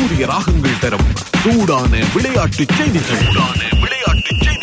சூரிய ராகங்கள் தரும் சூடான விளையாட்டு செய்திகள் சூடான விளையாட்டு செய்திகள்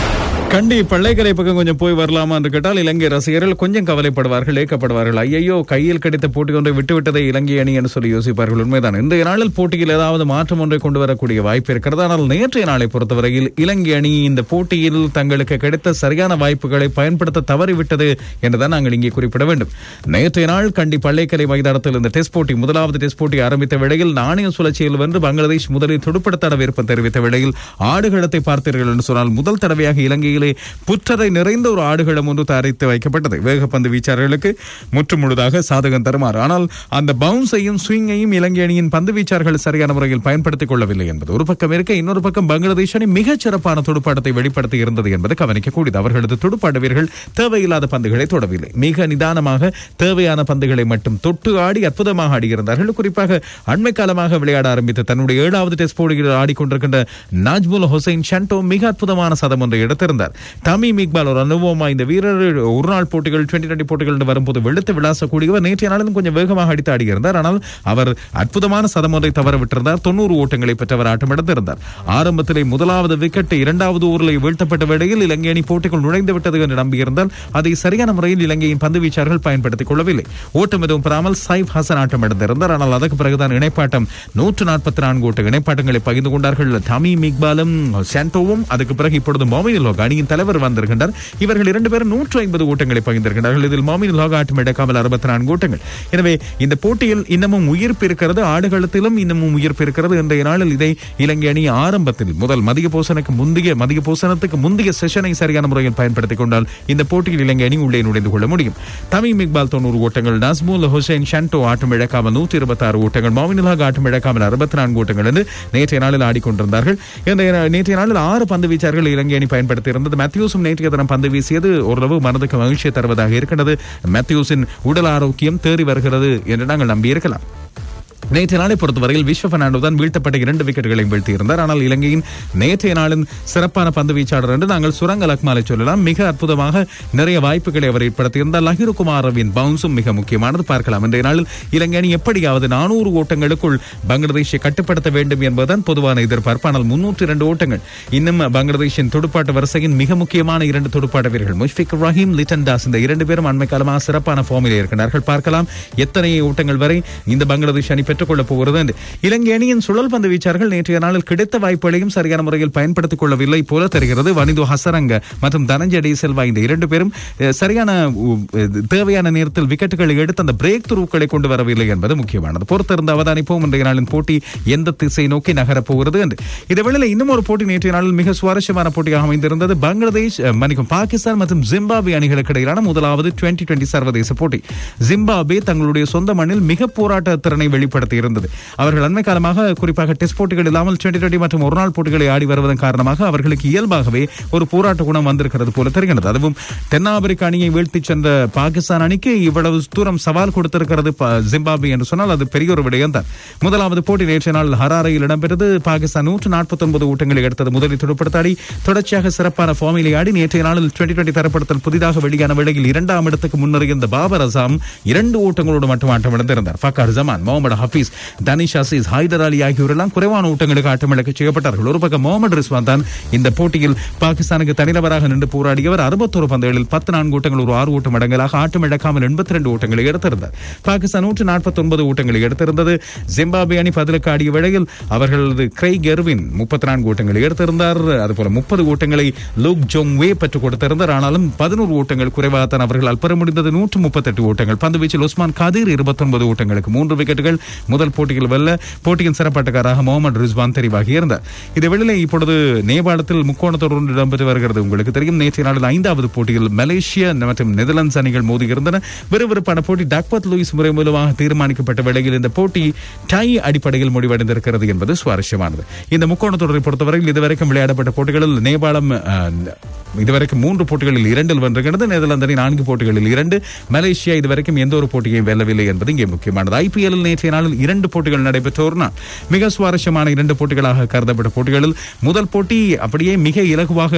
கண்டி பள்ளைக்கரை பக்கம் கொஞ்சம் போய் வரலாமா என்று கேட்டால் இலங்கை ரசிகர்கள் கொஞ்சம் கவலைப்படுவார்கள் ஏக்கப்படுவார்கள் ஐயையோ கையில் கிடைத்த போட்டி ஒன்றை விட்டுவிட்டதை இலங்கை அணி என்று சொல்லி யோசிப்பார்கள் உண்மைதான் இந்த நாளில் போட்டியில் ஏதாவது மாற்றம் ஒன்றை கொண்டு வரக்கூடிய வாய்ப்பு இருக்கிறது ஆனால் நேற்றைய நாளை பொறுத்தவரையில் இலங்கை அணி இந்த போட்டியில் தங்களுக்கு கிடைத்த சரியான வாய்ப்புகளை பயன்படுத்த தவறிவிட்டது என்றுதான் நாங்கள் இங்கே குறிப்பிட வேண்டும் நேற்றைய நாள் கண்டி பள்ளைக்கரை மைதானத்தில் இந்த டெஸ்ட் போட்டி முதலாவது டெஸ்ட் போட்டி ஆரம்பித்த வேளையில் நாணய சுழற்சியில் வென்று பங்களாதேஷ் முதலில் துடுப்படுத்தாட விருப்பம் தெரிவித்த வேளையில் ஆடுகளத்தை பார்த்தீர்கள் என்று சொன்னால் முதல் தடவையாக இலங்கையிலே புற்றரை நிறைந்த ஒரு ஆடுகளம் ஒன்று தயாரித்து வைக்கப்பட்டது வேகப்பந்து வீச்சாளர்களுக்கு முற்று முழுதாக சாதகம் தருமாறு ஆனால் அந்த பவுன்ஸையும் ஸ்விங்கையும் இலங்கை அணியின் பந்து வீச்சாளர்கள் சரியான முறையில் பயன்படுத்திக் கொள்ளவில்லை என்பது ஒரு பக்கம் இருக்க இன்னொரு பக்கம் பங்களாதேஷ் அணி மிகச் சிறப்பான துடுப்பாட்டத்தை வெளிப்படுத்தி இருந்தது என்பது கவனிக்கக்கூடியது அவர்களது துடுப்பாட்ட வீரர்கள் தேவையில்லாத பந்துகளை தொடவில்லை மிக நிதானமாக தேவையான பந்துகளை மட்டும் தொட்டு ஆடி அற்புதமாக ஆடியிருந்தார்கள் குறிப்பாக அண்மை காலமாக விளையாட ஆரம்பித்த தன்னுடைய ஏழாவது டெஸ்ட் போட்டியில் ஆடிக்கொண்டிருக்கின்ற நாஜ்முல் ஹுசைன் ஷன்டோ மிக அற்புதமான சதம் ஒன்றை எடுத்திருந்தார் தமீம் இக்பால் ஒரு அனுபவமா இந்த வீரர் ஒரு நாள் போட்டிகள் டுவெண்டி டுவெண்டி போட்டிகள் என்று வரும்போது வெளுத்து விளாசக்கூடியவர் நேற்றைய நாளிலும் கொஞ்சம் வேகமாக அடித்து ஆடியிருந்தார் ஆனால் அவர் அற்புதமான சதம் ஒன்றை தவற விட்டிருந்தார் தொண்ணூறு ஓட்டங்களை பெற்றவர் ஆட்டமிழந்திருந்தார் ஆரம்பத்திலே முதலாவது விக்கெட் இரண்டாவது ஓவரில் வீழ்த்தப்பட்ட வேளையில் இலங்கை அணி போட்டிக்குள் நுழைந்து விட்டது என்று நம்பியிருந்தால் அதை சரியான முறையில் இலங்கையின் பந்து வீச்சாளர்கள் பயன்படுத்திக் கொள்ளவில்லை ஓட்டம் எதுவும் பெறாமல் சைஃப் ஹசன் ஆட்டம் இழந்திருந்தார் ஆனால் அதற்கு பிறகுதான் இணைப்பாட்டம் நூற்று நாற்பத்தி நான்கு ஓட்ட இணைப்பாட்டங்களை பகிர்ந்து கொண்டார்கள் தமீம் இக்பாலும் சாண்டோவும் அதுக்கு பிறகு இப்பொழுது மோமின் லோக் அணியின் தலைவர் வந்திருக்கின்றார் இவர்கள் இரண்டு பேரும் நூற்று ஐம்பது ஓட்டங்களை பகிர்ந்திருக்கிறார்கள் இதில் மோமின் லோக் ஆட்டம் இழக்காமல் அறுபத்தி நான்கு ஓட்டங்கள் எனவே இந்த போட்டியில் இன்னமும் உயிர்ப்பு இருக்கிறது ஆடுகளத்திலும் இன்னமும் உயிர்ப்பு இருக்கிறது இன்றைய நாளில் இதை இலங்கை அணி ஆரம்பத்தில் முதல் மதிய போசனுக்கு முந்தைய மதிய போசனத்துக்கு முந்தைய செஷனை சரியான முறையில் பயன்படுத்திக் கொண்டால் இந்த போட்டியில் இலங்கை அணி உள்ளே நுழைந்து கொள்ள முடியும் தமீம் இக்பால் தொண்ணூறு ஓட்டங்கள் நஸ்மூல் ஹுசைன் ஷாண்டோ ஆட்டம் இழக்காமல் நூற்றி இருபத்தி ஆறு ஓட்டங்கள் மோமினுலாக ஆட்டம் இழக்காமல் அறுபத்தி நான்கு ஓட்டங்கள் என்று நேற்றைய நாளில் ஆடிக்கொண்டிருந்தார்கள் இந்த நேற்றைய நாளில் ஆறு பந்து வீச்சார்கள் இலங்கை அணி பயன்படுத்தி இருந்தது மேத்யூஸும் நேற்றைய தினம் பந்து வீசியது ஓரளவு மனதுக்கு மகிழ்ச்சியை தருவதாக இருக்கின்றது மேத்யூஸின் உடல் ஆரோக்கியம் தேறி வருகிறது என்று நாங்கள் நம்பியிருக்கலாம் நேற்றைய நாளை பொறுத்தவரையில் விஸ்வ பெர்னாண்டோ தான் வீழ்த்தப்பட்ட இரண்டு விக்கெட்டுகளையும் வீழ்த்தியிருந்தார் ஆனால் இலங்கையின் நேற்றைய நாளின் சிறப்பான பந்து வீச்சாளர் என்று நாங்கள் சுரங்க லக்மாலை சொல்லலாம் மிக அற்புதமாக நிறைய வாய்ப்புகளை அவர் ஏற்படுத்தியிருந்தார் லஹிருகுமாரவின் பவுன்ஸும் மிக முக்கியமானது பார்க்கலாம் இன்றைய நாளில் இலங்கை அணி எப்படியாவது நானூறு ஓட்டங்களுக்குள் பங்களாதேஷை கட்டுப்படுத்த வேண்டும் என்பதுதான் பொதுவான எதிர்பார்ப்பு ஆனால் முன்னூற்றி இரண்டு ஓட்டங்கள் இன்னும் பங்களாதேஷின் துடுப்பாட்ட வரிசையின் மிக முக்கியமான இரண்டு துடுப்பாட்ட வீரர்கள் முஷ்பிக் ரஹீம் லிட்டன் தாஸ் இந்த இரண்டு பேரும் அண்மை காலமாக சிறப்பான ஃபார்மில் இருக்கிறார்கள் பார்க்கலாம் எத்தனை ஓட்டங்கள் வரை இந்த பங்களாதேஷ் அணி பெற்றுக்கொள்ளப் போகிறது என்று இலங்கை அணியின் சுழல் பந்து வீச்சார்கள் நேற்றைய நாளில் கிடைத்த வாய்ப்புகளையும் சரியான முறையில் பயன்படுத்திக் கொள்ளவில்லை போல தெரிகிறது வனிது ஹசரங்க மற்றும் தனஞ்சடி செல்வா இந்த இரண்டு பேரும் அஹ், சரியான உ, அஹ், தேவையான நேரத்தில் விக்கெட்டுகளை எடுத்து அந்த பிரேக் துருக்களை கொண்டு வரவில்லை என்பது முக்கியமானது பொறுத்திருந்த அவதானிப்போம் இன்றைய நாளின் போட்டி எந்த திசை நோக்கி நகரப் போகிறது என்று இதேவேளை இன்னும் ஒரு போட்டி நேற்றைய நாளில் மிக சுவாரஸ்யமான போட்டியாக அமைந்திருந்தது பங்களாதேஷ் அஹ், மன்னிக்கும் பாகிஸ்தான் மற்றும் ஜிம்பாப்வே அணிகளுக்கு இடையிலான முதலாவது டுவெண்டி டுவெண்டி சர்வதேச போட்டி ஜிம்பாப்வே தங்களுடைய சொந்த மண்ணில் மிக போராட்ட திறனை வெளிப்படுத்தி இருந்தது அவர்கள் அண்மை காலமாக குறிப்பாக டெஸ்ட் போட்டிகள் இல்லாமல் டுவெண்டி டுவெண்டி மற்றும் ஒரு நாள் போட்டிகளை ஆடி வருவதன் காரணமாக அவர்களுக்கு இயல்பாகவே ஒரு போராட்ட குணம் வந்திருக்கிறது போல தெரிகிறது அதுவும் தென்னாப்பிரிக்க அணியை வீழ்த்தி சென்ற பாகிஸ்தான் அணிக்கு இவ்வளவு தூரம் சவால் கொடுத்திருக்கிறது ப- ஜிம்பாப்வே என்று சொன்னால் அது பெரிய ஒரு விடயம் தான் முதலாவது போட்டி நேற்றைய நாள் ஹராரையில் இடம்பெற்றது பாகிஸ்தான் நூற்று நாற்பத்தி ஒன்பது ஊட்டங்களை எடுத்தது முதலில் துடுப்படுத்தாடி தொடர்ச்சியாக சிறப்பான ஃபார்மிலை ஆடி நேற்றைய நாளில் டுவெண்டி டுவெண்டி தரப்படுத்தல் புதிதாக வெளியான வேளையில் இரண்டாம் இடத்துக்கு முன்னர் இந்த பாபர் அசாம் இரண்டு ஓட்டங்களோடு மட்டும் ஆட்டம் இழந்திருந்தார் ஃபக்கார் ஜமான் முகமது ஹபீஸ் தனிஷ் அசீஸ் ஹைதர் அலி ஆகியோரெல்லாம் குறைவான ஓட்டங்களுக்கு ஆட்டமிழக்க செய்யப்பட்டார்கள் ஒரு பக்கம் முகமது ரிஸ்வான் தான் இந்த போட்டியில் பாகிஸ்தானுக்கு தனிநபராக நின்று போராடியவர் அறுபத்தொரு பந்துகளில் பத்து நான்கு ஓட்டங்கள் ஒரு ஆறு ஓட்டம் அடங்கலாக ஆட்டம் இழக்காமல் எண்பத்தி ரெண்டு ஓட்டங்களை எடுத்திருந்தார் பாகிஸ்தான் நூற்று நாற்பத்தி ஒன்பது ஓட்டங்களை எடுத்திருந்தது ஜிம்பாப்வே அணி பதிலுக்கு ஆடிய வேளையில் அவர்களது கிரைக் எர்வின் முப்பத்தி நான்கு ஓட்டங்களை எடுத்திருந்தார் அதுபோல முப்பது ஓட்டங்களை லூக் ஜோங் வே பெற்றுக் கொடுத்திருந்தார் ஆனாலும் பதினோரு ஓட்டங்கள் குறைவாகத்தான் அவர்களால் பெற முடிந்தது நூற்று முப்பத்தெட்டு ஓட்டங்கள் பந்து வீச்சில் உஸ்மான் காதிர் இருபத்தொன்பது ஓட்டங்களுக்கு மூன்று விக்கெட்டுகள் முதல் போட்டியில் வெல்ல போட்டியின் சிறப்பாட்டக்காராக முகமது ரிஸ்வான் தெரிவாகி இருந்தார் இது வெளியிலே இப்பொழுது நேபாளத்தில் முக்கோண தொடர்ந்து இடம்பெற்று வருகிறது உங்களுக்கு தெரியும் நேற்றைய நாளில் ஐந்தாவது போட்டியில் மலேசியா மற்றும் நெதர்லாந்து அணிகள் மோதி இருந்தன விறுவிறுப்பான போட்டி டக்பத் லூயிஸ் முறை மூலமாக தீர்மானிக்கப்பட்ட வேளையில் இந்த போட்டி டை அடிப்படையில் முடிவடைந்திருக்கிறது என்பது சுவாரஸ்யமானது இந்த முக்கோண தொடரை பொறுத்தவரையில் இதுவரைக்கும் விளையாடப்பட்ட போட்டிகளில் நேபாளம் அஹ், இதுவரைக்கும் மூன்று போட்டிகளில் இரண்டில் வென்றுகிறது நெதர்லாந்து அணி நான்கு போட்டிகளில் இரண்டு மலேசியா இதுவரைக்கும் எந்த ஒரு போட்டியையும் வெல்லவில்லை என்பது இங்கே முக்கியமானது ஐபிஎல்லில் நேற்றைய நாளில் இரண்டு போட்டிகள் நடைபெற்ற ஒரு நாள் மிக சுவாரஸ்யமான இரண்டு போட்டிகளாக கருதப்பட்ட போட்டிகளில் முதல் போட்டி அப்படியே மிக இலகுவாக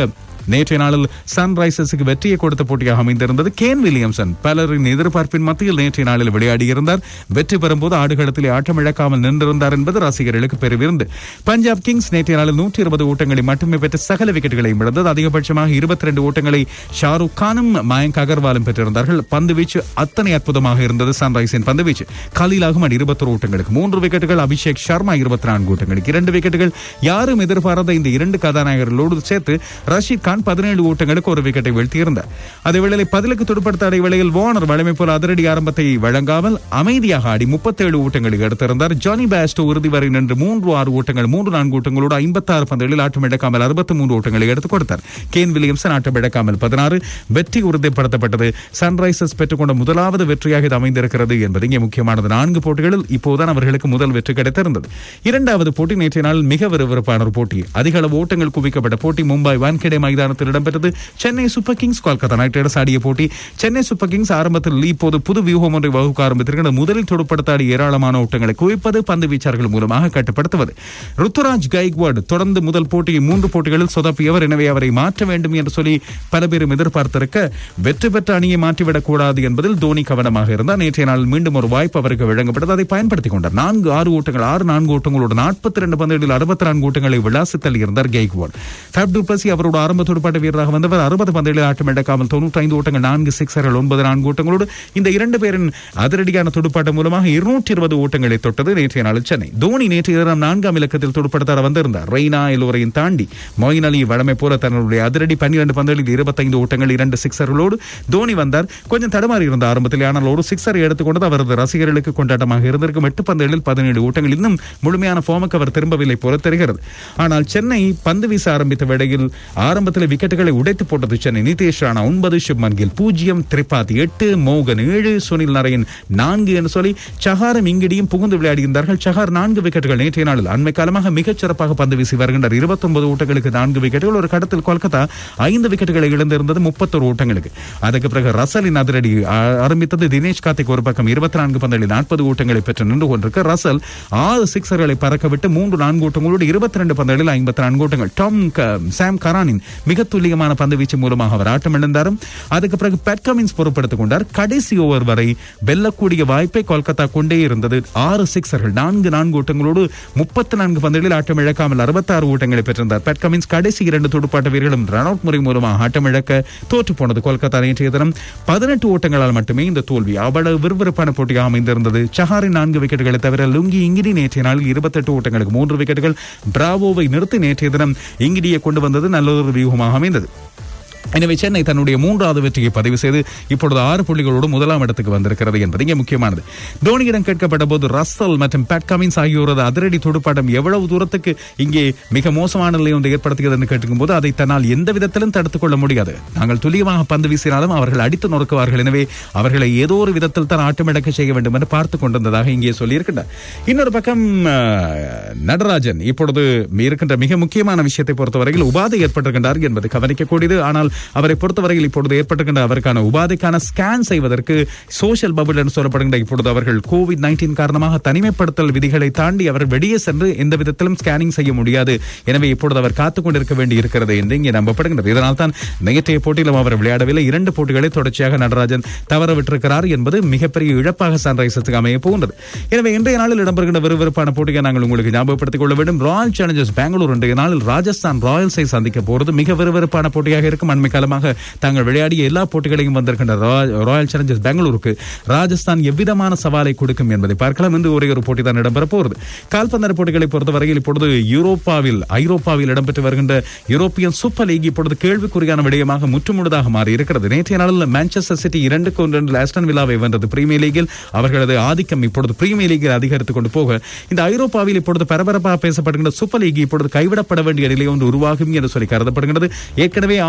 நேற்றைய நாளில் சன்ரைசர்ஸுக்கு வெற்றியை கொடுத்த போட்டியாக அமைந்திருந்தது கேன் வில்லியம்சன் பலரின் எதிர்பார்ப்பின் மத்தியில் நேற்றைய நாளில் விளையாடியிருந்தார் வெற்றி பெறும்போது ஆடுகளத்திலே ஆட்டம் இழக்காமல் நின்றிருந்தார் என்பது ரசிகர்களுக்கு பெருவிருந்து பஞ்சாப் கிங்ஸ் நேற்றைய நாளில் நூற்றி இருபது ஓட்டங்களை மட்டுமே பெற்று சகல விக்கெட்டுகளையும் இழந்தது அதிகபட்சமாக இருபத்தி ரெண்டு ஓட்டங்களை ஷாருக் கானும் மயங்க் அகர்வாலும் பெற்றிருந்தார்கள் பந்து வீச்சு அத்தனை அற்புதமாக இருந்தது சன்ரைஸின் பந்து வீச்சு கலீல் அகமது இருபத்தொரு ஓட்டங்களுக்கு மூன்று விக்கெட்டுகள் அபிஷேக் சர்மா இருபத்தி நான்கு ஓட்டங்களுக்கு இரண்டு விக்கெட்டுகள் யாரும் எதிர்பாராத இந்த இரண்டு கதாநாயகர்களோடு சேர்த்து ரஷீத் கான் பதினேழு ஓட்டங்களுக்கு ஒரு விக்கெட்டை வீழ்த்தியிருந்தார் அதேவேளை பதிலுக்கு துடுப்படுத்த இடைவேளையில் வார்னர் வழமை போல் அதிரடி ஆரம்பத்தை வழங்காமல் அமைதியாக ஆடி முப்பத்தேழு ஓட்டங்களை எடுத்திருந்தார் ஜானி பேஸ்டோ இறுதி வரை நின்று மூன்று ஆறு ஓட்டங்கள் மூன்று நான்கு ஓட்டங்களோடு ஐம்பத்தாறு பந்துகளில் ஆட்டம் இழக்காமல் அறுபத்தி மூன்று ஓட்டங்களை எடுத்துக் கொடுத்தார் கேன் வில்லியம்சன் ஆட்டம் இழக்காமல் பதினாறு வெற்றி உறுதிப்படுத்தப்பட்டது சன்ரைசர்ஸ் பெற்றுக்கொண்ட முதலாவது வெற்றியாக இது அமைந்திருக்கிறது என்பது இங்கே முக்கியமானது நான்கு போட்டிகளில் இப்போதுதான் அவர்களுக்கு முதல் வெற்றி கிடைத்திருந்தது இரண்டாவது போட்டி நேற்றைய நாளில் மிக விறுவிறுப்பான ஒரு போட்டி அதிக அளவு ஓட்டங்கள் குவிக்கப்பட்ட போட்டி மும்பை வான்கடே மைதானத்தில் இடம்பெற்றது Chennai Super Kings Kolkata Knight Riders ஆடிய போட்டி சென்னை சூப்பர் கிங்ஸ் ஆரம்பத்தில் இப்போது புது வியூகம் ஒன்றை வகுக்க ஆரம்பித்திருக்கிறது முதலில் தொடுப்படுத்த ஆடிய ஏராளமான ஓட்டங்களை குவிப்பது பந்து வீச்சாளர்கள் மூலமாக கட்டுப்படுத்துவது ருத்துராஜ் கைக்வாட் தொடர்ந்து முதல் போட்டியை மூன்று போட்டிகளில் சொதப்பியவர் எனவே அவரை மாற்ற வேண்டும் என்று சொல்லி பல பேரும் எதிர்பார்த்திருக்க வெற்றி பெற்ற அணியை மாற்றிவிடக் கூடாது என்பதில் தோனி கவனமாக இருந்தார் நேற்றைய நாள் மீண்டும் ஒரு வாய்ப்பு அவருக்கு வழங்கப்பட்டது அதை பயன்படுத்திக் கொண்டார் நான்கு ஆறு ஓட்டங்கள் ஆறு நான்கு ஓட்டங்களோடு நாற்பத்தி ரெண்டு பந்துகளில் அறுபத்தி நான்கு ஓட்டங்களை விளாசி தள்ளியிருந்தார் கெய்க்வாட் ஃபேப் டுப்ளசி அவரோட ஆரம்ப துடுப்பாட்ட வீரராக வந்தவர் அறுபது பந்துகளில் ஆட்டம் இழக்காமல் தொண்ணூற்றி ஐந்து ஓட்டங்கள் நான்கு சிக்ஸர்கள் ஒன்பது நான்கு ஓட்டங்களோடு இந்த இரண்டு பேரின் அதிரடியான துடுப்பாட்டம் மூலமாக இருநூற்றி இருபது ஓட்டங்களை தொட்டது நேற்றைய நாளில் சென்னை தோனி நேற்று இரவு நான்காம் இலக்கத்தில் துடுப்படுத்தார வந்திருந்தார் ரெய்னா எல்லோரையும் தாண்டி மொயின் அலி வழமை போல தன்னுடைய அதிரடி பன்னிரண்டு பந்துகளில் இருபத்தைந்து ஓட்டங்கள் இரண்டு சிக்ஸர்களோடு தோனி வந்தார் கொஞ்சம் தடுமாறி இருந்த ஆரம்பத்தில் ஆனால் ஒரு சிக்ஸரை எடுத்துக்கொண்டது அவரது ரசிகர்களுக்கு கொண்டாட்டமாக இருந்திருக்கும் எட்டு பந்துகளில் பதினேழு ஓட்டங்கள் இன்னும் முழுமையான ஃபார்முக்கு அவர் திரும்பவில்லை போல தெரிகிறது ஆனால் சென்னை பந்து வீச ஆரம்பித்த வேளையில் ஆரம்பத்தில் விக்கெட்டுகளை உடைத்து போட்டது சென்னை நிதேஷ் ராணா ஒன்பது சுப்மன் கில் பூஜ்ஜியம் திரிபாதி எட்டு மோகன் ஏழு சுனில் நரேன் நான்கு என்று சொல்லி சஹாரும் இங்கிடியும் புகுந்து விளையாடுகின்றார்கள் சஹார் நான்கு விக்கெட்டுகள் நேற்றைய நாளில் அண்மை காலமாக மிகச் சிறப்பாக பந்து வீசி வருகின்றார் இருபத்தொன்பது ஓட்டங்களுக்கு நான்கு விக்கெட்டுகள் ஒரு கடத்தில் கொல்கத்தா ஐந்து விக்கெட்டுகளை இழந்திருந்தது முப்பத்தொரு ஓட்டங்களுக்கு அதுக்கு பிறகு ரசலின் அதிரடி ஆ- ஆரம்பித்தது தினேஷ் கார்த்திக் ஒரு பக்கம் இருபத்தி நான்கு பந்தலில் நாற்பது ஓட்டங்களை பெற்று நின்று கொண்டிருக்க ரசல் ஆறு சிக்ஸர்களை பறக்க விட்டு மூன்று நான்கு ஓட்டங்களோடு இருபத்தி ரெண்டு பந்தலில் ஐம்பத்தி நான்கு ஓட்டங்கள் டாம் க- சாம் கரானின் மிக துல்லியமான பந்து வீச்சு மூலமாக அவர் ஆட்டம் இழந்தாரும் அதுக்கு பிறகு பேட் கமின்ஸ் பொறுப்படுத்திக் கொண்டார் கடைசி ஓவர் வரை வெல்லக்கூடிய வாய்ப்பை கொல்கத்தா கொண்டே இருந்தது ஆறு சிக்ஸர்கள் நான்கு நான்கு ஓட்டங்களோடு முப்பத்தி நான்கு பந்துகளில் ஆட்டம் இழக்காமல் அறுபத்தாறு ஓட்டங்களை பெற்றிருந்தார் பேட் கமின்ஸ் கடைசி இரண்டு துடுப்பாட்ட வீரர்களும் ரன் அவுட் முறை மூலமாக ஆட்டம் இழக்க தோற்று போனது கொல்கத்தா நேற்றைய தினம் பதினெட்டு ஓட்டங்களால் மட்டுமே இந்த தோல்வி அவ்வளவு விறுவிறுப்பான போட்டியாக அமைந்திருந்தது சஹாரின் நான்கு விக்கெட்டுகளை தவிர லுங்கி இங்கிடி நேற்றைய நாளில் இருபத்தெட்டு ஓட்டங்களுக்கு மூன்று விக்கெட்டுகள் பிராவோவை நிறுத்தி நேற்றைய தினம் இங்கிடியை கொண்டு வந்தது நல்ல ஒரு வியூகமாக அமைந்தது எனவே சென்னை தன்னுடைய மூன்றாவது வெற்றியை பதிவு செய்து இப்பொழுது ஆறு புள்ளிகளோடு முதலாம் இடத்துக்கு வந்திருக்கிறது என்பது இங்கே முக்கியமானது தோனியிடம் கேட்கப்பட்ட போது ரசல் மற்றும் பேட் கமின்ஸ் ஆகியோரது அதிரடி துடுப்பாட்டம் எவ்வளவு தூரத்துக்கு இங்கே மிக மோசமான நிலை ஒன்று ஏற்படுத்துகிறது என்று கேட்கும் போது அதை தன்னால் எந்த விதத்திலும் தடுத்துக் கொள்ள முடியாது நாங்கள் துல்லியமாக பந்து வீசினாலும் அவர்கள் அடித்து நொறுக்குவார்கள் எனவே அவர்களை ஏதோ ஒரு விதத்தில் தான் ஆட்டமிழக்க செய்ய வேண்டும் என்று பார்த்துக் கொண்டிருந்ததாக இங்கே சொல்லியிருக்கின்றார் இன்னொரு பக்கம் அஹ், நடராஜன் இப்பொழுது இருக்கின்ற மிக முக்கியமான விஷயத்தை பொறுத்தவரையில் உபாதை ஏற்பட்டிருக்கின்றார் என்பது கவனிக்கக்கூடியது ஆனால் அவரை பொறுத்தவரையில் இப்பொழுது ஏற்பட்டிருக்கின்ற அவருக்கான உபாதைக்கான ஸ்கேன் செய்வதற்கு சோஷியல் பபுள் என்று சொல்லப்படுகின்ற இப்பொழுது அவர்கள் கோவிட் நைன்டீன் காரணமாக தனிமைப்படுத்தல் விதிகளை தாண்டி அவர் வெளியே சென்று எந்த விதத்திலும் ஸ்கேனிங் செய்ய முடியாது எனவே இப்பொழுது அவர் காத்துக் கொண்டிருக்க வேண்டி இருக்கிறது என்று இங்கே நம்பப்படுகின்றது இதனால் தான் நேற்றைய போட்டியிலும் அவர் விளையாடவில்லை இரண்டு போட்டிகளை தொடர்ச்சியாக நடராஜன் தவற விட்டிருக்கிறார் என்பது மிகப்பெரிய இழப்பாக சன்ரைசர்ஸுக்கு அமைய போகின்றது எனவே இன்றைய நாளில் இடம்பெறுகின்ற விறுவிறுப்பான போட்டியை நாங்கள் உங்களுக்கு ஞாபகப்படுத்திக் கொள்ள வேண்டும் ராயல் சேலஞ்சர்ஸ் பெங்களூர் இன்றைய நாளில் ராஜஸ்தான் ராயல்ஸை சந்திக்க போறது மிக விறுவிறுப்பான போட்டியாக இருக்கும் அண்மை காலமாக தாங்கள் விளையாடிய எல்லா போட்டிகளையும் வந்திருக்கின்ற ராயல் ராயல் சேலஞ்சர்ஸ் பெங்களூருக்கு ராஜஸ்தான் எவ்விதமான சவாலை கொடுக்கும் என்பதை பார்க்கலாம் இன்று ஒரே ஒரு போட்டி தான் இடம்பெற போகிறது கால்பந்தர போட்டிகளை பொறுத்தவரையில் இப்பொழுது யூரோப்பாவில் ஐரோப்பாவில் இடம்பெற்று வருகின்ற யூரோப்பியன் சூப்பர் லீக் இப்பொழுது கேள்விக்குறியான விடயமாக முற்றுமுழுதாக மாறி இருக்கிறது நேற்றைய நாளில் மான்செஸ்டர் சிட்டி இரண்டுக்கு ஒன்று ஆஸ்டன் விழாவை வென்றது பிரீமியர் லீகில் அவர்களது ஆதிக்கம் இப்பொழுது பிரீமியர் லீகில் அதிகரித்துக் கொண்டு போக இந்த ஐரோப்பாவில் இப்பொழுது பரபரப்பாக பேசப்படுகின்ற சூப்பர் லீக் இப்பொழுது கைவிடப்பட வேண்டிய நிலை ஒன்று உருவாகும் என்று சொல்லி கருதப்படுகிறது ஏற்கனவே ஆறு இங்கிலீஷ்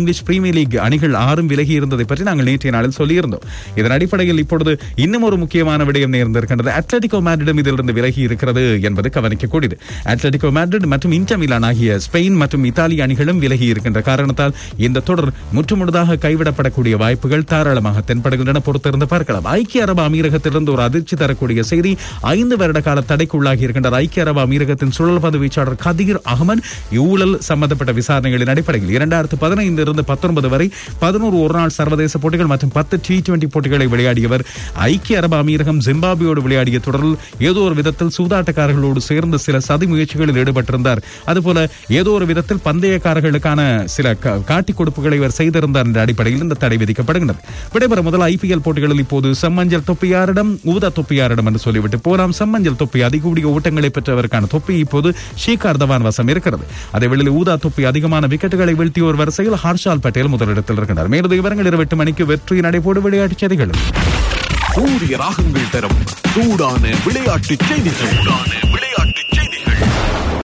இங்கிலீஷ் பிரீமியர் லீக் அணிகள் ஆறும் விலகி இருந்ததை பற்றி நாங்கள் நேற்றைய நாளில் சொல்லியிருந்தோம் இதன் அடிப்படையில் இப்பொழுது இன்னும் ஒரு முக்கியமான விடயம் நேர்ந்திருக்கின்றது அத்லட்டிகோ மேட்ரிடும் இதிலிருந்து விலகி இருக்கிறது என்பது கவனிக்கக்கூடியது அத்லட்டிகோ மேட்ரிட் மற்றும் இன்டர் மிலான் ஆகிய ஸ்பெயின் மற்றும் இத்தாலி அணிகளும் விலகி இருக்கின்ற காரணத்தால் இந்த தொடர் முற்றுமுழுதாக கைவிடப்படக்கூடிய வாய்ப்புகள் தாராளமாக தென்படுகின்றன பொறுத்திருந்து பார்க்கலாம் ஐக்கிய அரபு அமீரகத்திலிருந்து ஒரு அதிர்ச்சி தரக்கூடிய செய்தி ஐந்து வருட கால தடைக்குள்ளாகி இருக்கின்ற ஐக்கிய அரபு அமீரகத்தின் சுழல்பந்து வீச்சாளர் கதீர் அகமது ஊழல் சம்பந்தப்பட்ட விசாரணைகளின் அடிப்படையில் இரண்டாயிரத்து பதினைந்து இருந்து பத்தொன்பது வரை பதினோரு ஒருநாள் சர்வதேச போட்டிகள் மற்றும் பத்து டி டுவெண்டி போட்டிகளை விளையாடியவர் ஐக்கிய அரபு அமீரகம் ஜிம்பாப்வேயோடு விளையாடிய தொடரில் ஏதோ ஒரு விதத்தில் சூதாட்டக்காரர்களோடு சேர்ந்து சில சதி முயற்சிகளில் ஈடுபட்டிருந்தார் அதுபோல ஏதோ ஒரு விதத்தில் பந்தயக்காரர்களுக்கான சில க- காட்டிக் கொடுப்புகளை இவர் செய்திருந்தார் என்ற அடிப்படையில் இந்த தடை விதிக்கப்படுகிறது விடைபெற முதல் ஐபிஎல் போட்டிகளில் இப்போது செம்மஞ்சள் தொப்பியாரிடம் ஊதா தொப்பியாரிடம் என்று சொல்லிவிட்டு போலாம் செம்மஞ்சள் தொப்பி அதிகூடிய ஓட்டங்களை பெற்றவருக்கான தொப்பி இப்போது ஷீகார் தவான் வசம் இருக்கிறது அதே வேளையில் ஊதா தொப்பி அதிகமான விக்கெட்டுகளை வீழ்த்திய ஒரு வரிசையில் ஹர்ஷால் பட்டேல் முதலிடத்தில் இருக்கிறார் மேலும் விவரங்கள் இருபத்தி மணிக்கு வெற்றி நடைபோடு விளையாட்டுச் செய்திகள் சூரிய ராகங்கள் தரும் சூடான விளையாட்டு செய்திகள் சூடான விளையாட்டு செய்திகள்